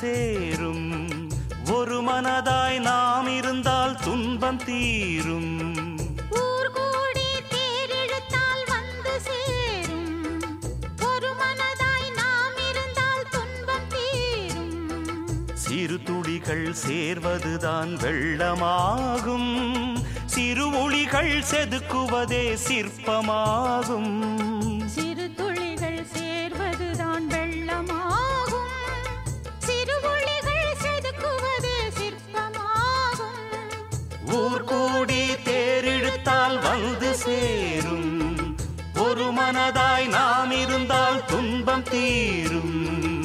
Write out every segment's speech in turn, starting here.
சேரும் ஒரு மனதாய் நாம் இருந்தால் துன்பம் தீரும் ஊர் கூடி தேரிழுத்தால் வந்து சேரும் ஒரு மனதாய் நாம் இருந்தால் துன்பம் தீரும் சிறு துளிகள் சேர்வதுதான் வெள்ளமாகும் சிறு ஒளிகள் செதுக்குவதே சிற்பமாகும் சிறு துளிகள் சேர்வதுதான் வெள்ளமாகும் சிறு ஒளிகள் செதுக்குவது சிற்பமாகும் ஊர் கூடி தேரிழுத்தால் வந்து சேரும் ஒரு மனதாய் நாம் இருந்தால் துன்பம் தீரும்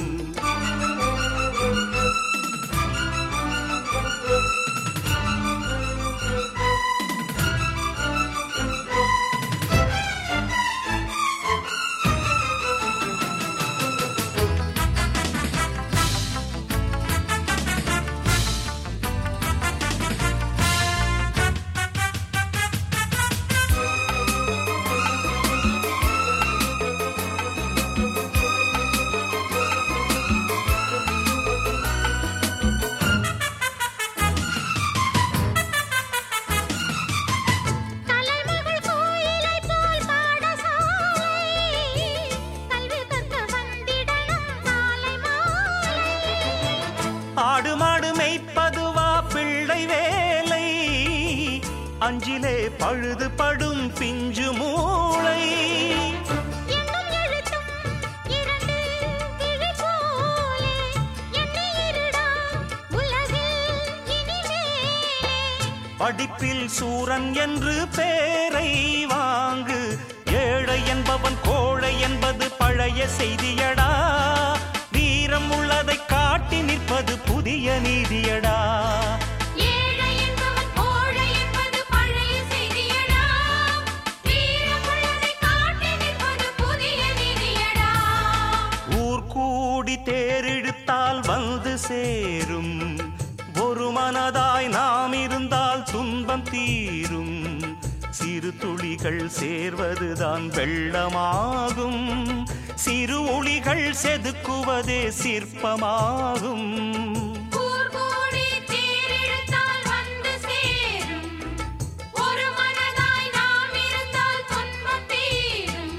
தலைமகள் கோயிலைப் போல் பாடசாலை கல்வி கற்க வந்திடணும் காலை மாலை ஆடு மாடு மேய்ப்பதுவா பிள்ளை வேலை அஞ்சிலே பழுது படும் பிஞ்சு மூளை எண்ணும் எழுத்தும் இரண்டு விழி போலே எண்ணி இருடா உலகில் இனிமேலே படிப்பில் சூரன் என்று பேரை வாங்கு ஏழை என்பவன் கோழை என்பது பழைய செய்தியடா வீரம் உள்ளதை காட்டி நிற்பது புதிய நீதியடா ஏழை என்பவன் கோழை என்பது பழைய செய்தியடா வீரமுள்ளதை காட்டி நிற்பது புதிய நிதியடா ஊர் கூடி தேரிழுத்தால் வந்து சேரும் ஒரு மனதாய் நாம் இருந்தால் துன்பம் தீரும் சிறு துளிகள் சேர்வதுதான் வெள்ளமாகும் சிறு ஒளிகள் செதுக்குவதே சிற்பமாகும் ஊர் கூடி தேரிழுத்தால் வந்து சேரும் ஒரு மனதாய் நாம் இருந்தால் துன்பம் தீரும்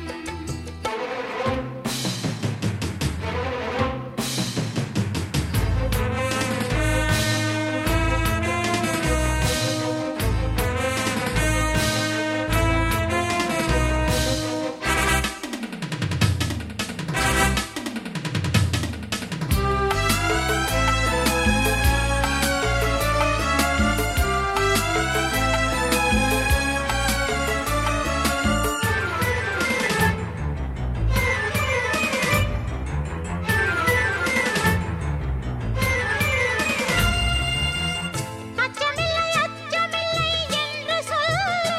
அச்சமில்லை அச்சமில்லை என்று சொல்லு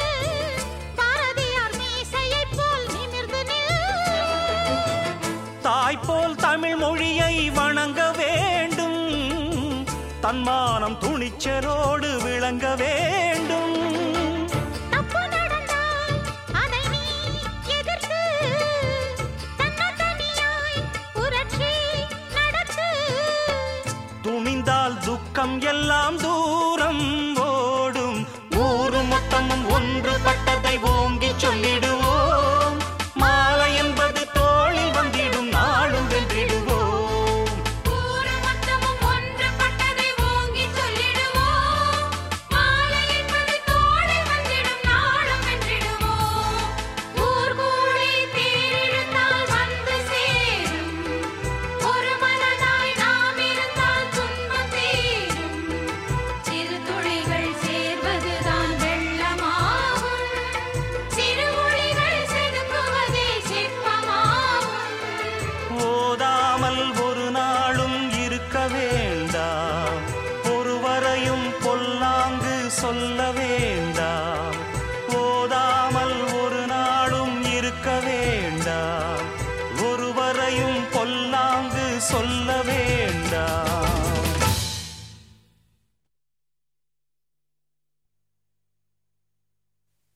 பாரதியார் மீசையைப் போல் நிமிர்ந்து நில் தாய் போல் தமிழ் மொழியை வணங்க வேண்டும் தன்மானம் துணிச்சலோடு விளங்க வேண்டும் தப்பு நடந்தால் அதை நீ எதிர்த்து தன்னந்தனியாய் புரட்சி நடத்து துணிந்தால் துக்கம் எல்லாம் தூரம் ஓடும் ஊரு மொத்தமும் ஒன்றுபட்டதை ஓங்கி சொல்லிடுவோம் மாலை என்பது தோளில் வந்திடும் நாளும் வென்றிடுவோம் ஊரு மொத்தமும் ஒன்றுபட்டதை ஓங்கி சொல்லிடுவோம் மாலை என்பது தோளில் வந்திடும் நாளும் வென்றிடுவோம் ஊர் கூடி தேரிழுத்தால் வந்து சேரும் ஒரு மனதாய் நாம் இருந்தால் துன்பம் தீரும் சிறு துளிகள் சேர்வதுதான் வெள்ளமாகும் சிறு ஒளிகள் செதுக்குவதே சிற்பமாகும் ஓதாமல் ஒரு நாளும் இருக்க வேண்டாம் ஒருவரையும் பொல்லாங்கு சொல்ல வேண்டாம் ஓதாமல் ஒரு நாளும் இருக்க வேண்டாம் ஒருவரையும் பொல்லாங்கு சொல்ல